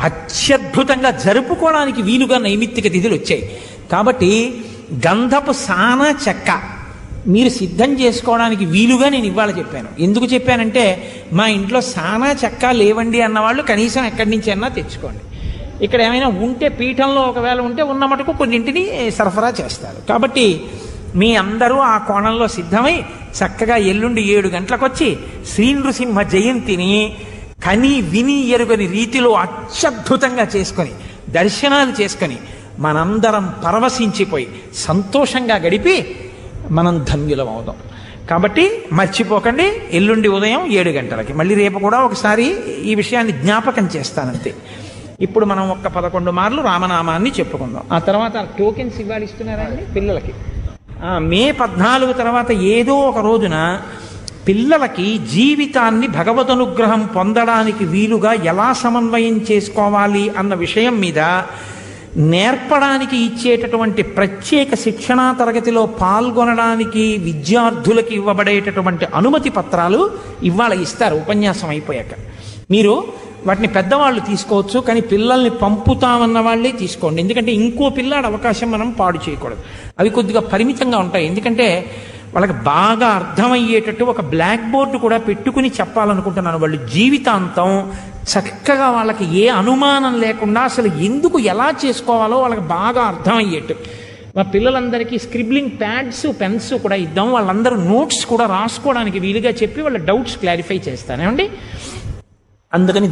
అత్యద్భుతంగా జరుపుకోవడానికి వీలుగా నైమిత్తిక తిథులు వచ్చాయి కాబట్టి గంధపు సాన చెక్క మీరు సిద్ధం చేసుకోవడానికి వీలుగా నేను ఇవాళ చెప్పాను ఎందుకు చెప్పానంటే మా ఇంట్లో సానా చెక్క లేవండి అన్నవాళ్ళు కనీసం ఎక్కడి నుంచి అన్నా తెచ్చుకోండి ఇక్కడ ఏమైనా ఉంటే పీఠంలో ఒకవేళ ఉంటే ఉన్న మటుకు కొన్నింటిని సరఫరా చేస్తారు కాబట్టి మీ అందరూ ఆ కోణంలో సిద్ధమై చక్కగా ఎల్లుండి ఏడు గంటలకు వచ్చి శ్రీ నృసింహ జయంతిని కని విని ఎరుగని రీతిలో అత్యద్భుతంగా చేసుకొని దర్శనాలు చేసుకొని మనందరం పరవశించిపోయి సంతోషంగా గడిపి మనం ధన్యులం అవుదాం కాబట్టి మర్చిపోకండి ఎల్లుండి ఉదయం ఏడు గంటలకి మళ్ళీ రేపు కూడా ఒకసారి ఈ విషయాన్ని జ్ఞాపకం చేస్తానంతే ఇప్పుడు మనం ఒక్క పదకొండు మార్లు రామనామాన్ని చెప్పుకుందాం ఆ తర్వాత టోకెన్స్ ఇవ్వాలి ఇస్తున్నారా అండి పిల్లలకి ఆ, మే పద్నాలుగు తర్వాత ఏదో ఒక రోజున పిల్లలకి జీవితాన్ని భగవదనుగ్రహం పొందడానికి వీలుగా ఎలా సమన్వయం చేసుకోవాలి అన్న విషయం మీద నేర్పడానికి ఇచ్చేటటువంటి ప్రత్యేక శిక్షణా తరగతిలో పాల్గొనడానికి విద్యార్థులకి ఇవ్వబడేటటువంటి అనుమతి పత్రాలు ఇవాళ ఇస్తారు ఉపన్యాసం అయిపోయాక మీరు వాటిని పెద్దవాళ్ళు తీసుకోవచ్చు కానీ పిల్లల్ని పంపుతామన్న వాళ్ళే తీసుకోండి ఎందుకంటే ఇంకో పిల్లాడి అవకాశం మనం పాడు చేయకూడదు అవి కొద్దిగా పరిమితంగా ఉంటాయి ఎందుకంటే వాళ్ళకి బాగా అర్థమయ్యేటట్టు ఒక బ్లాక్ బోర్డు కూడా పెట్టుకుని చెప్పాలనుకుంటున్నాను వాళ్ళు జీవితాంతం చక్కగా వాళ్ళకి ఏ అనుమానం లేకుండా అసలు ఎందుకు ఎలా చేసుకోవాలో వాళ్ళకి బాగా అర్థమయ్యేట్టు మా పిల్లలందరికీ స్క్రిబ్లింగ్ ప్యాడ్స్ పెన్స్ కూడా ఇద్దాం వాళ్ళందరూ నోట్స్ కూడా రాసుకోవడానికి వీలుగా చెప్పి వాళ్ళ డౌట్స్ క్లారిఫై చేస్తాను ఏమండి అందుకని